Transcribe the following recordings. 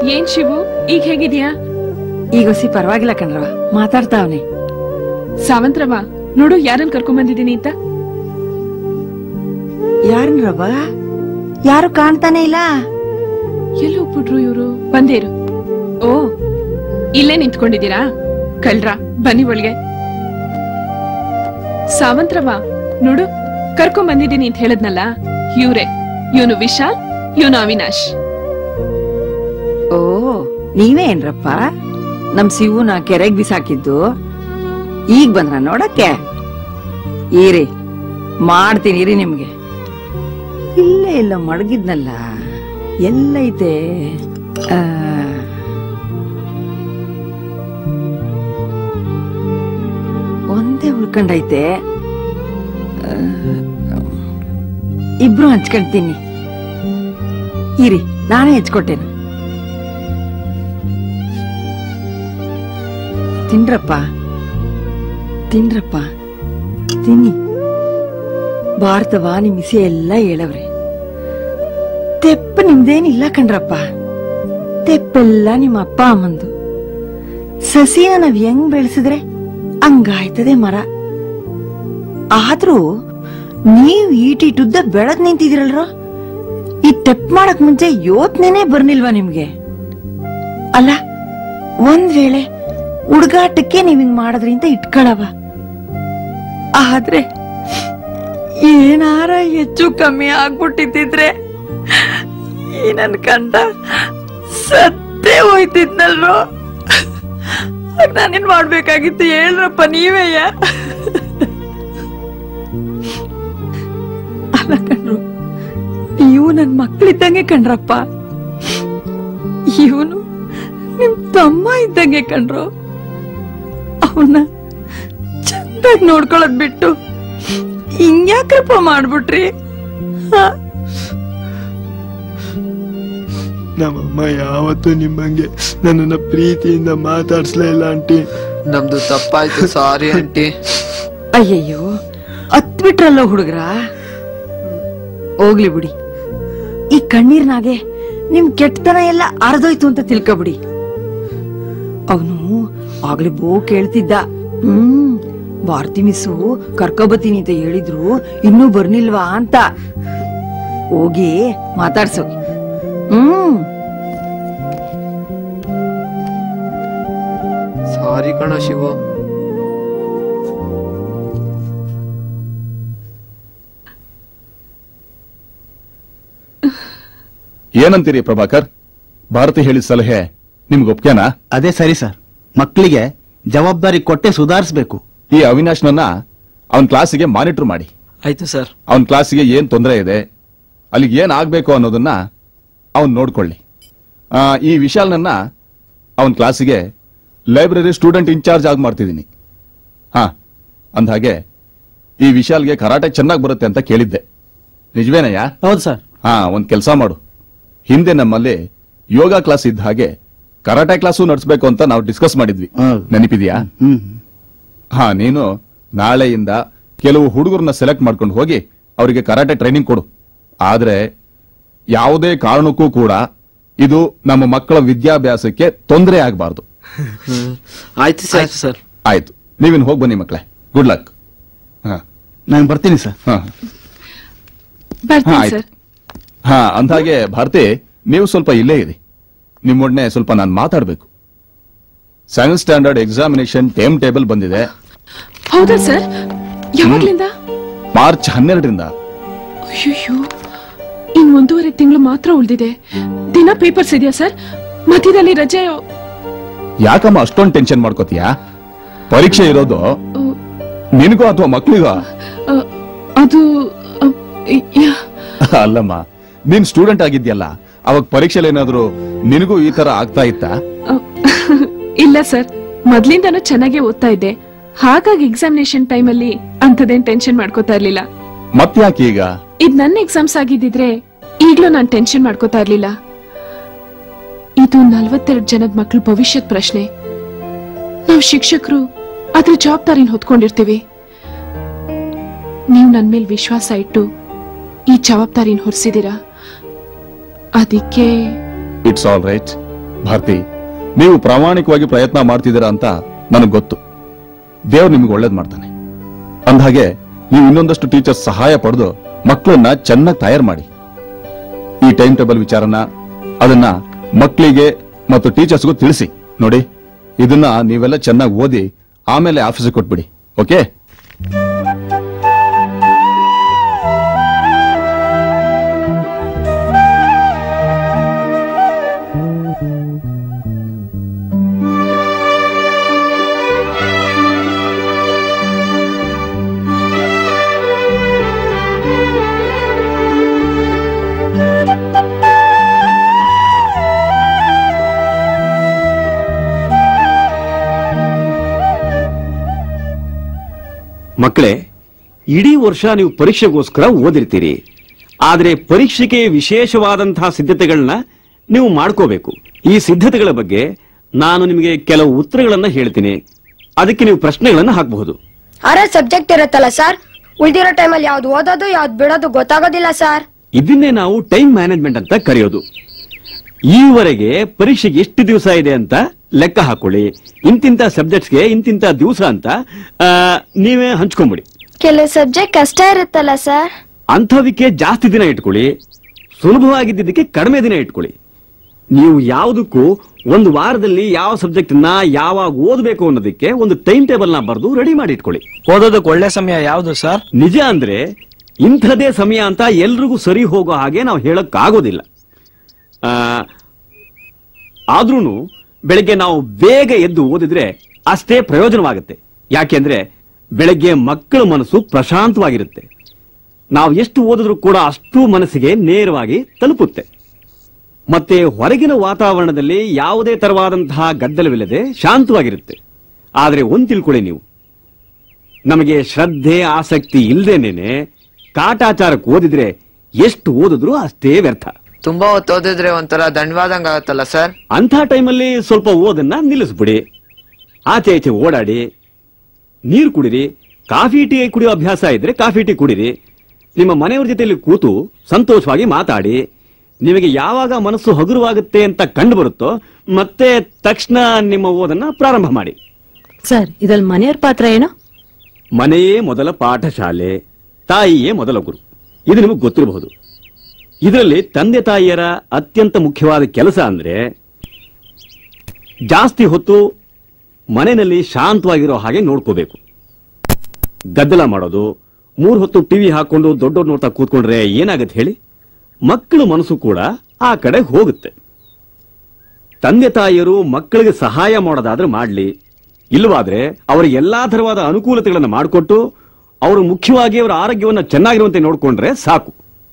ಏನ್ ಶಿವು ಈಗ ಹೇಗಿದ್ಯಾ ಈಗ ಹೊಸಿ ಪರವಾಗಿಲ್ಲ ಕಣ್ರವ ಮಾತಾಡ್ತಾವನೆ ಸಾವಂತ್ರವ ನೋಡು ಯಾರನ್ನ ಕರ್ಕೊಂಡ್ ಬಂದಿದ್ದೀನಿ ಅಂತ ಯಾರನ್ರವ ಯಾರು ಕಾಣ್ತಾನೆ ಇಲ್ಲ ಎಲ್ಲಿ ಹೋಗ್ಬಿಟ್ರು ಇವ್ರು ಬಂದೇರು ಓ ಇಲ್ಲೇ ನಿಂತ್ಕೊಂಡಿದ್ದೀರಾ ಕಳ್ರ ಬನ್ನಿ ಒಳಗೆ ಸಾವಂತ್ರವ ನೋಡು ಕರ್ಕೊಂಡ್ ಬಂದಿದ್ದೀನಿ ಅಂತ ಹೇಳದ್ನಲ್ಲ ಇವ್ರೆ ಇವನು ವಿಶಾಲ್ ಇವನು ಅವಿನಾಶ್ ಓ ನೀವೇ ಏನ್ರಪ್ಪ ನಮ್ ಶಿವುನ ಕೆರೆಗ್ ಬಿಸಾಕಿದ್ದು ಈಗ ಬಂದ್ರ ನೋಡಕ್ಕೆ ಈರಿ ಮಾಡ್ತೀನಿ ಇರಿ ನಿಮ್ಗೆ ಇಲ್ಲೇ ಇಲ್ಲ ಮಡಗಿದ್ನಲ್ಲ ಎಲ್ಲೈತೆ ಆ, ಒಂದೇ ಉಳ್ಕೊಂಡೈತೆ ಆ, ಇಬ್ರು ಹಂಚ್ಕೊಳ್ತೀನಿ ಇರಿ ನಾನೇ ಹೆಚ್ಕೊಟ್ಟೇನು ತಿನ್ರಪ್ಪ ತಿನ್ರಪ್ಪ ತಿನ್ನಿ ಭಾರತವ ನಿಮ್ ಮಿಸೆ ಎಲ್ಲ ಹೇಳವ್ರೆ ತೆಪ್ಪ ನಿಮ್ದೇನಿಲ್ಲ ಕಣ್ರಪ್ಪ ತೆಪ್ಪೆಲ್ಲ ನಿಮ್ಮ ಅಪ್ಪ ಅಮ್ಮಂದು ಸಸಿನ ನಾವ್ ಹೆಂಗ್ ಬೆಳೆಸಿದ್ರೆ ಹಂಗಾಯ್ತದೆ ಮರ ಆದ್ರೂ ನೀವ್ ಈಟಿಟುದ್ದ ಬೆಳದ್ ನಿಂತಿದಿರಲ್ರ ಈ ತೆಪ್ ಮಾಡಕ್ ಮುಂಚೆ ಯೋಚನೆನೇ ಬರ್ನಿಲ್ವಾ ನಿಮ್ಗೆ ಅಲ್ಲ ಒಂದ್ ವೇಳೆ ಹುಡುಗಾಟಕ್ಕೆ ನೀವ್ ಹಿಂಗ್ ಮಾಡಿದ್ರಿ ಅಂತ ಇಟ್ಕೊಳವ ಆದ್ರೆ ಏನಾರ ಹೆಚ್ಚು ಕಮ್ಮಿ ಆಗ್ಬಿಟ್ಟಿದ್ರೆ ಈ ನನ್ ಕಂಡ ಸತ್ತೇ ಹೋಯ್ತಿದ್ನಲ್ರೋ ಆಗ ನಾನೇನ್ ಮಾಡ್ಬೇಕಾಗಿತ್ತು ಹೇಳ್ರಪ್ಪ ನೀವೇಯ ಅಲ್ಲ ಕಣ್ರು ನೀವು ನನ್ ಮಕ್ಳಿದ್ದಂಗೆ ಕಣ್ರಪ್ಪ ಇವನು ನಿಮ್ ತಮ್ಮ ಇದ್ದಂಗೆ ಕಣ್ರು ಅವನ್ನ ಚಂದಾಗಿ ನೋಡ್ಕೊಳ್ಳೋದ್ ಬಿಟ್ಟು ಹಿಂಗ್ಯಾಕ್ರಪ್ಪ ಮಾಡ್ಬಿಟ್ರಿ ಹ? ನಮ್ಮಮ್ಮ ಯಾವತ್ತೂ ನಿಮ್ಮಂಗೆ ನನ್ನನ್ನ ಪ್ರೀತಿಯಿಂದ ಮಾತಾಡ್ಸ್ಲೇ ಇಲ್ಲ ಆಂಟಿ ನಮ್ದು ತಪ್ಪಾಯ್ತು ಸಾರಿ ಆಂಟಿ ಅಯ್ಯಯ್ಯೋ ಹತ್ ಬಿಟ್ರಲ್ಲೋ ಹುಡುಗ್ರ ಹೋಗ್ಲಿ ಬಿಡಿ ಈ ಕಣ್ಣೀರ್ನಾಗೆ ನಿಮ್ ಕೆಟ್ಟತನ ಎಲ್ಲ ಅರ್ಧೋಯ್ತು ಅಂತ ತಿಳ್ಕೊಬಿಡಿ ಅವನು ಆಗ್ಲಿ ಬೋ ಕೇಳ್ತಿದ್ದ ಹ್ಮ್ ಭಾರತಿ ಮಿಸ್ಸು ಕರ್ಕೊಬತ್ತೀನಿ ಅಂತ ಹೇಳಿದ್ರು ಇನ್ನೂ ಬರ್ನಿಲ್ವಾ ಅಂತ ಹೋಗಿ ಮಾತಾಡ್ಸೋಗಿ ಹ್ಮ್ ಸಾರಿ ಕಣ ಶಿವು ಏನಂತೀರಿ ಪ್ರಭಾಕರ್ ಭಾರತಿ ಹೇಳಿದ ಸಲಹೆ ನಿಮ್ಗೆ ಒಪ್ಕೆನಾ ಅದೇ ಸರಿ ಸರ್ ಮಕ್ಕಳಿಗೆ ಜವಾಬ್ದಾರಿ ಕೊಟ್ಟೆ ಸುಧಾರಿಸಬೇಕು ಈ ಅವಿನಾಶ್ನನ್ನ ಅವನ್ ಕ್ಲಾಸಿಗೆ ಮಾನಿಟರ್ ಮಾಡಿ ಆಯ್ತು ಸರ್ ಅವನ್ ಕ್ಲಾಸಿಗೆ ಏನ್ ತೊಂದರೆ ಇದೆ ಅಲ್ಲಿಗೆ ಏನ್ ಆಗ್ಬೇಕು ಅನ್ನೋದನ್ನ ಅವನ್ ನೋಡ್ಕೊಳ್ಳಿ ಆ, ಈ ವಿಶಾಲ್ನನ್ನ ಅವನ್ ಕ್ಲಾಸಿಗೆ ಲೈಬ್ರರಿ ಸ್ಟೂಡೆಂಟ್ ಇನ್ಚಾರ್ಜ್ ಆಗಿ ಮಾಡ್ತಿದ್ದೀನಿ ಹಾ ಅಂದ್ಹಾಗೆ ಈ ವಿಶಾಲ್ಗೆ ಕರಾಟೆ ಚೆನ್ನಾಗಿ ಬರುತ್ತೆ ಅಂತ ಕೇಳಿದ್ದೆ ನಿಜವೇನಯ್ಯ ಹೌದು ಸರ್ ಹಾ ಒಂದ್ ಕೆಲಸ ಮಾಡು ಹಿಂದೆ ನಮ್ಮಲ್ಲಿ ಯೋಗ ಕ್ಲಾಸ್ ಇದ್ದ ಹಾಗೆ ಕರಾಟೆ ಕ್ಲಾಸು ನಡೆಸಬೇಕು ಅಂತ ನಾವು ಡಿಸ್ಕಸ್ ಮಾಡಿದ್ವಿ ಹೌದು. ನೆನಪಿದ್ಯಾ ಹ್ಮ್ ಹಾ ನೀನು ನಾಳೆಯಿಂದ ಕೆಲವು ಹುಡುಗರನ್ನ ಸೆಲೆಕ್ಟ್ ಮಾಡ್ಕೊಂಡು ಹೋಗಿ ಅವರಿಗೆ ಕರಾಟೆ ಟ್ರೈನಿಂಗ್ ಕೊಡು ಆದ್ರೆ ಯಾವುದೇ ಕಾರಣಕ್ಕೂ ಕೂಡ ಇದು ನಮ್ಮ ಮಕ್ಕಳ ವಿದ್ಯಾಭ್ಯಾಸಕ್ಕೆ ತೊಂದರೆ ಆಗಬಾರ್ದು ಆಯ್ತು ಸರ್ ಸರ್ ಆಯ್ತು ನೀವಿನ್ ಹೋಗಿ ಬನ್ನಿ ಮಕ್ಕಳೇ ಗುಡ್ ಲಕ್ ಹಾ ನಾನು ಬರ್ತೀನಿ ಸರ್ ಹಾ ಬರ್ತೀನಿ ಆಯ್ತು. ಸರ್ ಹಾ ಅಂದ್ಹಾಗೆ ಭಾರತಿ ನೀವು ಸ್ವಲ್ಪ ಇಲ್ಲೇ ಇರಿ ನಿಮ್ಮೊಡನೆ ಸ್ವಲ್ಪ ನಾನು ಮಾತಾಡಬೇಕು seventh standard examination time table ಬಂದಿದೆ ಹೌದಾ ಸರ್ ಯಾವಾಗ್ಲಿಂದ ಮಾರ್ಚ್ ಹನ್ನೆರಡರಿಂದ ಅಯ್ಯೋ ಇನ್ ಒಂದೂವರೆ ತಿಂಗಳು ಮಾತ್ರ ಉಳಿದಿದೆ ದಿನ ಪೇಪರ್ಸ್ ಇದೆಯಾ ಸರ್ ಮಧ್ಯದಲ್ಲಿ ರಜೆ ಯಾಕಮ್ಮ ಅಷ್ಟೊಂದು ಟೆನ್ಷನ್ ಮಾಡ್ಕೋತೀಯಾ ಪರೀಕ್ಷೆ ಇರೋದು ಅ, ನಿನಗೋ ಅಥವಾ ಮಕ್ಳಿಗೋ ಅ, ಅದು ಅ, ಯಾ- ಅಲ್ಲಮ್ಮ ನೀನ್ ಸ್ಟೂಡೆಂಟ್ ಆಗಿದ್ಯಲ್ಲ ಅವಾಗ ಪರೀಕ್ಷೆಲಿ ಏನಾದ್ರು ನಿನಗೂ ಈ ತರ ಆಗ್ತಾ ಇತ್ತಾ ಅ, ಇಲ್ಲ ಸರ್ ಮೊದ್ಲಿಂದಾನು ಚೆನ್ನಾಗೇ ಓದ್ತಾ ಇದ್ದೆ ಹಾಗಾಗಿ ಎಕ್ಸಾಮಿನೇಷನ್ ಟೈಮಲ್ಲಿ ಅಂಥದ್ದೇನ್ ಟೆನ್ಷನ್ ಮಾಡ್ಕೋತಾ ಇರ್ಲಿಲ್ಲ ಮತ್ತ್ಯಾಕೆ ಈಗ ಇದ್ ನನ್ನ ಎಕ್ಸಾಮ್ಸ್ ಆಗಿದ್ದಿದ್ರೆ ಈಗ್ಲೂ ನಾನ್ ಟೆನ್ಷನ್ ಮಾಡ್ಕೋತಾ ಇರ್ಲಿಲ್ಲ ಇದು ನಲ್ವತ್ತೆರಡು ಜನದ ಮಕ್ಳ ಭವಿಷ್ಯದ ಪ್ರಶ್ನೆ ನಾವು ಶಿಕ್ಷಕರು ಅದ್ರ ಜವಾಬ್ದಾರಿನ ಹೊತ್ಕೊಂಡಿರ್ತೀವಿ ನೀವು ನನ್ ಮೇಲೆ ವಿಶ್ವಾಸ ಇಟ್ಟು ಈ ಜವಾಬ್ದಾರಿನ ಹೊರಿಸಿದೀರಾ ಅದಕ್ಕೆ ಇಟ್ಸ್ ಆಲ್ ರೈಟ್ ಭಾರತಿ ನೀವು ಪ್ರಾಮಾಣಿಕವಾಗಿ ಪ್ರಯತ್ನ ಮಾಡ್ತಿದ್ದೀರಾ ಅಂತ ನನಗೆ ಗೊತ್ತು ದೇವ್ರು ನಿಮ್ಗೆ ಒಳ್ಳೇದ್ ಮಾಡ್ತಾನೆ ಅಂದ್ಹಾಗೆ ನೀವು ಇನ್ನೊಂದಷ್ಟು ಟೀಚರ್ಸ್ ಸಹಾಯ ಪಡೆದು ಮಕ್ಕಳನ್ನ ಚೆನ್ನಾಗಿ ತಯಾರು ಮಾಡಿ ಈ ಟೈಮ್ ಟೇಬಲ್ ವಿಚಾರನ ಅದನ್ನ ಮಕ್ಕಳಿಗೆ ಮತ್ತು ಟೀಚರ್ಸ್ಗೂ ತಿಳಿಸಿ ನೋಡಿ ಇದನ್ನ ನೀವೆಲ್ಲ ಚೆನ್ನಾಗಿ ಓದಿ ಆಮೇಲೆ ಆಫೀಸಿಗೆ ಕೊಟ್ಬಿಡಿ ಓಕೆ ಮಕ್ಕಳೇ ಇಡೀ ವರ್ಷ ನೀವು ಪರೀಕ್ಷೆಗೋಸ್ಕರ ಓದಿರ್ತೀರಿ ಆದ್ರೆ ಪರೀಕ್ಷೆಗೆ ವಿಶೇಷವಾದಂತಹ ಸಿದ್ಧತೆಗಳನ್ನ ನೀವು ಮಾಡ್ಕೋಬೇಕು ಈ ಸಿದ್ಧತೆಗಳ ಬಗ್ಗೆ ನಾನು ನಿಮಗೆ ಕೆಲವು ಉತ್ತರಗಳನ್ನ ಹೇಳ್ತೀನಿ ಅದಕ್ಕೆ ನೀವು ಪ್ರಶ್ನೆಗಳನ್ನ ಹಾಕಬಹುದು ಆರೇ ಸಬ್ಜೆಕ್ಟ್ ಇರುತ್ತಲ್ಲ ಸರ್ ಉಳ್ದಿರೋ ಟೈಮಲ್ಲಿ ಯಾವ್ದು ಓದೋದು ಯಾವ್ದು ಬಿಡೋದು ಗೊತ್ತಾಗೋದಿಲ್ಲ ಸರ್ ಇದನ್ನೇ ನಾವು ಟೈಮ್ ಮ್ಯಾನೇಜ್ಮೆಂಟ್ ಅಂತ ಕರೆಯೋದು ಈವರೆಗೆ ಪರೀಕ್ಷೆಗೆ ಎಷ್ಟು ದಿವಸ ಇದೆ ಅಂತ ಲೆಕ್ಕ ಹಾಕೊಳ್ಳಿ ಇಂತಿಂತ ಸಬ್ಜೆಕ್ಟ್ಸ್ಗೆ ಇಂತಿಂತ ದಿವಸ ಅಂತ ಆ, ನೀವೇ ಹಂಚ್ಕೊಂಬಿಡಿ ಕೆಲವು ಸಬ್ಜೆಕ್ಟ್ ಕಷ್ಟ ಇರುತ್ತಲ್ಲ ಸರ್ ಅಂಥವಕ್ಕೆ ಜಾಸ್ತಿ ದಿನ ಇಟ್ಕೊಳ್ಳಿ ಸುಲಭವಾಗಿದ್ದಕ್ಕೆ ಕಡಿಮೆ ದಿನ ಇಟ್ಕೊಳ್ಳಿ ನೀವು ಯಾವುದಕ್ಕೂ ಒಂದು ವಾರದಲ್ಲಿ ಯಾವ ಸಬ್ಜೆಕ್ಟ್ ನ ಯಾವಾಗ ಓದಬೇಕು ಅನ್ನೋದಕ್ಕೆ ಒಂದು ಟೈಮ್ ಟೇಬಲ್ ನ ಬರೆದು ರೆಡಿ ಮಾಡಿ ಇಟ್ಕೊಳ್ಳಿ ಓದೋದಕ್ಕೆ ಒಳ್ಳೆ ಸಮಯ ಯಾವುದು ಸರ್ ನಿಜ ಅಂದ್ರೆ ಇಂಥದೇ ಸಮಯ ಅಂತ ಎಲ್ರಿಗೂ ಸರಿ ಹೋಗೋ ಹಾಗೆ ನಾವು ಹೇಳಕ್ ಆಗೋದಿಲ್ಲ ಆದ್ರೂ ಬೆಳಗ್ಗೆ ನಾವು ಬೇಗ ಎದ್ದು ಓದಿದ್ರೆ ಅಷ್ಟೇ ಪ್ರಯೋಜನವಾಗುತ್ತೆ ಯಾಕೆಂದ್ರೆ ಬೆಳಗ್ಗೆ ಮಕ್ಕಳ ಮನಸ್ಸು ಪ್ರಶಾಂತವಾಗಿರುತ್ತೆ ನಾವು ಎಷ್ಟು ಓದಿದ್ರು ಕೂಡ ಅಷ್ಟು ಮನಸ್ಸಿಗೆ ನೇರವಾಗಿ ತಲುಪುತ್ತೆ ಮತ್ತೆ ಹೊರಗಿನ ವಾತಾವರಣದಲ್ಲಿ ಯಾವುದೇ ತರವಾದಂತಹ ಗದ್ದಲವಿಲ್ಲದೆ ಶಾಂತವಾಗಿರುತ್ತೆ ಆದ್ರೆ ಒಂದ್ ತಿಳ್ಕೊಳ್ಳಿ ನೀವು ನಮಗೆ ಶ್ರದ್ಧೆ ಆಸಕ್ತಿ ಇಲ್ದೇನೇನೆ ಕಾಟಾಚಾರಕ್ಕೆ ಓದಿದ್ರೆ ಎಷ್ಟು ಓದಿದ್ರು ಅಷ್ಟೇ ವ್ಯರ್ಥ ತುಂಬಾ ಹೊತ್ತು ಓದಿದ್ರೆ ಒಂಥರ ದಂಡವಾದಂಗ ಆಗತ್ತಲ್ಲ ಸರ್ ಅಂಥ ಟೈಮಲ್ಲಿ ಸ್ವಲ್ಪ ಓದನ್ನ ನಿಲ್ಲಿಸ್ಬಿಡಿ ಆಚೆ ಈಚೆ ಓಡಾಡಿ ನೀರು ಕುಡಿರಿ ಕಾಫಿ ಟೀ ಕುಡಿಯೋ ಅಭ್ಯಾಸ ಇದ್ರೆ ಕಾಫಿ ಟೀ ಕುಡಿರಿ ನಿಮ್ಮ ಮನೆಯವ್ರ ಜೊತೆಯಲ್ಲಿ ಕೂತು ಸಂತೋಷವಾಗಿ ಮಾತಾಡಿ ನಿಮಗೆ ಯಾವಾಗ ಮನಸ್ಸು ಹಗುರವಾಗುತ್ತೆ ಅಂತ ಕಂಡು ಬರುತ್ತೋ ಮತ್ತೆ ತಕ್ಷಣ ನಿಮ್ಮ ಓದನ್ನ ಪ್ರಾರಂಭ ಮಾಡಿ ಸರ್ ಇದ್ರಲ್ಲಿ ಮನೆಯವ್ರ ಪಾತ್ರ ಏನು ಮನೆಯೇ ಮೊದಲ ಪಾಠಶಾಲೆ ತಾಯಿಯೇ ಮೊದಲ ಗುರು ಇದು ನಿಮಗೆ ಗೊತ್ತಿರಬಹುದು ಇದರಲ್ಲಿ ತಂದೆ ತಾಯಿಯರ ಅತ್ಯಂತ ಮುಖ್ಯವಾದ ಕೆಲಸ ಅಂದ್ರೆ ಜಾಸ್ತಿ ಹೊತ್ತು ಮನೆಯಲ್ಲಿ ಶಾಂತವಾಗಿರೋ ಹಾಗೆ ನೋಡ್ಕೋಬೇಕು ಗದ್ದಲ ಮಾಡೋದು ಮೂರ್ ಹೊತ್ತು ಟಿವಿ ಹಾಕೊಂಡು ದೊಡ್ಡವ್ರು ನೋಡ್ತಾ ಕೂತ್ಕೊಂಡ್ರೆ ಏನಾಗತ್ತೆ ಹೇಳಿ ಮಕ್ಕಳ ಮನಸ್ಸು ಕೂಡ ಆ ಕಡೆ ಹೋಗುತ್ತೆ ತಂದೆ ತಾಯಿಯರು ಮಕ್ಕಳಿಗೆ ಸಹಾಯ ಮಾಡೋದಾದ್ರೆ ಮಾಡ್ಲಿ ಇಲ್ಲವಾದ್ರೆ ಅವರಿಗೆ ಎಲ್ಲಾ ತರವಾದ ಅನುಕೂಲತೆಗಳನ್ನ ಮಾಡಿಕೊಟ್ಟು ಅವರು ಮುಖ್ಯವಾಗಿ ಅವರ ಆರೋಗ್ಯವನ್ನ ಚೆನ್ನಾಗಿರುವಂತೆ ನೋಡ್ಕೊಂಡ್ರೆ ಸಾಕು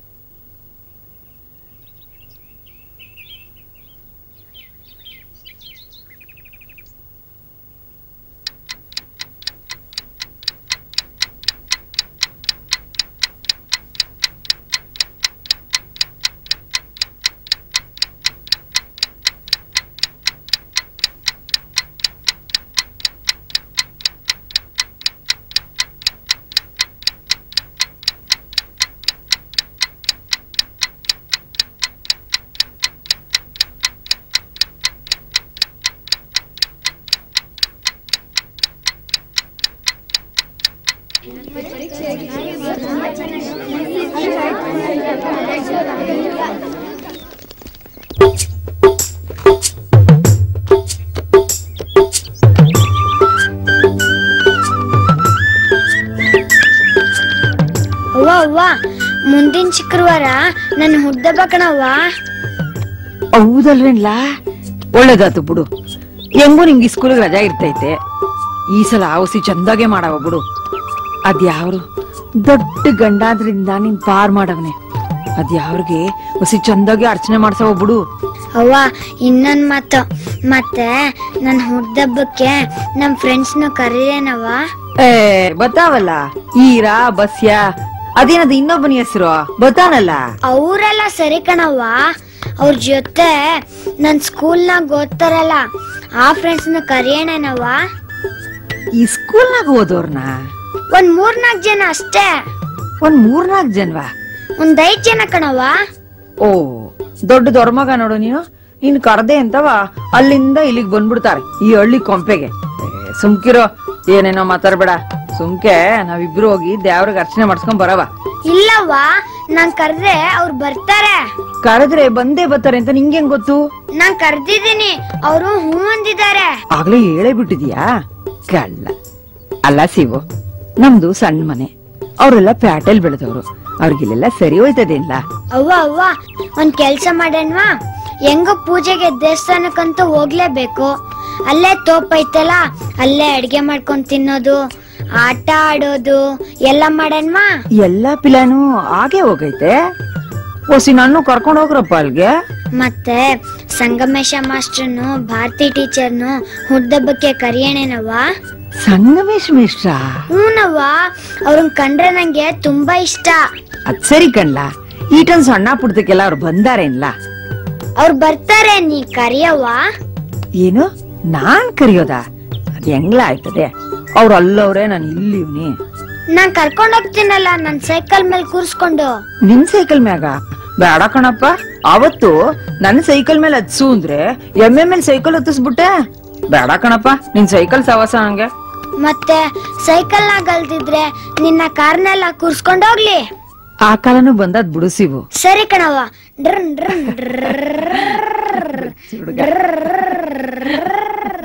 ಅವ್ವ ಅವ್ವ ಮುಂದಿನ ಶುಕ್ರವಾರ ನನ್ನ ಹುಡ್ದಬ್ಬ ಕಣವ್ವ ಹೌದಲ್ವೇನ್ಲಾ ಒಳ್ಳೇದಾತು ಬಿಡು ಹೆಂಗೂ ನಿಂಗೆ ಸ್ಕೂಲ್ಗೆ ರಜಾ ಇರ್ತೈತೆ ಈ ಸಲ ಔಸಿ ಚಂದಾಗೆ ಮಾಡವ ಬಿಡು ಅದ್ಯಾವ್ರು ದೊಡ್ಡ ಗಂಡಾದ್ರಿಂದ ನೀನ್ ಪಾರ್ ಮಾಡವನೆ ಅದ್ಯಾವ್ರಿಗೆ ಹೊಸಿ ಚಂದಾಗಿ ಅರ್ಚನೆ ಮಾಡ್ಸವ ಬಿಡು ಅವ್ವ ಇನ್ನೊಂದ್ ಮಾತು ಮತ್ತೆ ನನ್ನ ಹುಡ್ದಬ್ಬಕ್ಕೆ ನಮ್ ಫ್ರೆಂಡ್ಸ್ನ ಕರೀರೇನವ್ವ ಏ ಬತ್ತಾವಲ್ಲ ಈರಾ ಬಸ್ಯ ಅದೇನದು ಇನ್ನೊಬ್ಬನ ಹೆಸರು ಬತ್ತಾನಲ್ಲ ಅವರೆಲ್ಲ ಸರಿ ಕಣವ್ವ ಅವ್ರ ಜೊತೆ ನನ್ ಸ್ಕೂಲ್ನಾಗ ಓದ್ತಾರಲ್ಲ ಆ ಫ್ರೆಂಡ್ಸ್ನ ಕರಿಯೋಣನವ್ವ ಈ ಸ್ಕೂಲ್ನಾಗ ಓದೋರ್ನ ಒಂದ್ ಮೂರ್ನಾಲ್ಕು ಜನ ಅಷ್ಟೇ ಒಂದ್ ಮೂರ್ನಾಲ್ಕು ಜನ್ವಾ ಒಂದ್ ಐದ್ ಜನ ಕಣವ್ವ ಓ ದೊಡ್ಡ ದೊಡ್ಮಗ ನೋಡು ನೀನು ಇನ್ ಕರ್ದೆ ಅಂತವ ಅಲ್ಲಿಂದ ಇಲ್ಲಿಗ್ ಬಂದ್ಬಿಡ್ತಾರೆ ಈ ಹಳ್ಳಿ ಕೊಂಪೆಗೆ ಏ, ಸುಮ್ಕಿರೋ ಏನೇನೋ ಮಾತಾಡ್ಬೇಡ ಸುಮ್ಕೆ ನಾವಿಬ್ರು ಹೋಗಿ ದೇವ್ರಿಗೆ ಅರ್ಚನೆ ಮಾಡ್ಸ್ಕೊಂಡ್ ಬರವ ಇಲ್ಲವ್ವ ನಾನ್ ಕರ್ದ್ರೆ ಅವ್ರು ಬರ್ತಾರೆ ಕರೆದ್ರೆ ಬಂದೇ ಬರ್ತಾರೆ ಅಂತ ನಿಂಗೆ ಗೊತ್ತು ನಾನ್ ಕರ್ದಿದ್ದೀನಿ ಅವರು ಹೂ ಅಂದಿದ್ದಾರೆ ಆಗ್ಲೇ ಹೇಳೇ ಬಿಟ್ಟಿದ್ಯಾ ಕಳ್ಳ ಅಲ್ಲ ಶಿವು ನಮ್ದು ಸಣ್ಣ ಮನೆ ಅವರೆಲ್ಲ ಪ್ಯಾಟೆಲ್ ಬೆಳೆದವ್ರು ಅವ್ರಿಗಿಲ್ಲೆಲ್ಲ ಸರಿ ಹೋಯ್ತದೇನ್ಲ ಅವ್ವ ಅವ್ವ ಒಂದ್ ಕೆಲ್ಸ ಮಾಡಣ್ವಾ ಹೆಂಗ ಪೂಜೆಗೆ ದೇವಸ್ಥಾನಕ್ಕಂತೂ ಹೋಗ್ಲೇಬೇಕು ಅಲ್ಲೇ ತೋಪ್ ಐತಲ್ಲ ಅಲ್ಲೇ ಅಡ್ಗೆ ಮಾಡ್ಕೊಂಡ್ ತಿನ್ನೋದು ಆಟ ಆಡೋದು ಎಲ್ಲ ಮಾಡಣ್ವಾ ಎಲ್ಲಾ ಪ್ಲಾನು ಹಾಗೆ ಹೋಗೈತೆ ಓಸಿ ನಾನು ಕರ್ಕೊಂಡ್ ಹೋಗ್ರಪ್ಪ ಅಲ್ಗೆ ಮತ್ತೆ ಸಂಗಮೇಶ ಮಾಸ್ಟರ್ನು ಭಾರತಿ ಟೀಚರ್ನು ಹುಡ್ದಬ್ಬಕ್ಕೆ ಕರಿಯಣೇನವ್ವ ಸಂಗಮೇಶ್ ಮಿಶ್ರ ಹೂನವ್ವ ಅವ್ರನ್ ಕಂಡ್ರೆ ನಂಗೆ ತುಂಬಾ ಇಷ್ಟ ಅದ್ ಸರಿ ಕಣ್ಲ ಈಟನ್ ಸಣ್ಣ ಪುಡ್ತಕ್ಕೆಲ್ಲ ಅವ್ರು ಬಂದಾರೇನ್ಲ ಅವ್ರು ಬರ್ತಾರೆ ನೀ ಕರಿಯವ್ವ ಏನು ನಾನ್ ಕರಿಯೋದ ಅದ್ ಹೆಂಗ್ಲ ಆಯ್ತದೆ ಅವ್ರು ಅಲ್ಲವ್ರೆ ನಾನು ಇಲ್ಲಿವ್ನಿ ನಾನ್ ಕರ್ಕೊಂಡ್ ಹೋಗ್ತೀನಲ್ಲ ನನ್ ಸೈಕಲ್ ಮೇಲೆ ಕೂರ್ಸ್ಕೊಂಡು ನಿನ್ ಸೈಕಲ್ ಮ್ಯಾಗ ಬೇಡ ಕಣಪ್ಪ ಅವತ್ತು ನನ್ ಸೈಕಲ್ ಮೇಲೆ ಹತ್ಸು ಅಂದ್ರೆ ಎಮ್ಮೆ ಮೇಲೆ ಸೈಕಲ್ ಹತ್ತಿಸ್ಬಿಟ್ಟೆ ಬೇಡ ಕಣಪ್ಪ ನಿನ್ ಸೈಕಲ್ ಸವಾಸ ನಂಗೆ ಮತ್ತೆ ಸೈಕಲ್ ನಾಗ ಅಲ್ದಿದ್ರೆ ನಿನ್ನ ಕಾರ್ನೆಲ್ಲ ಕೂರ್ಸ್ಕೊಂಡ್ ಹೋಗ್ಲಿ ಆ ಕಾಲನು ಬಂದದ್ ಬಿಡುಸಿವು ಸರಿ ಕಣವ್ವ ಡ್ರನ್ ಡ್ರನ್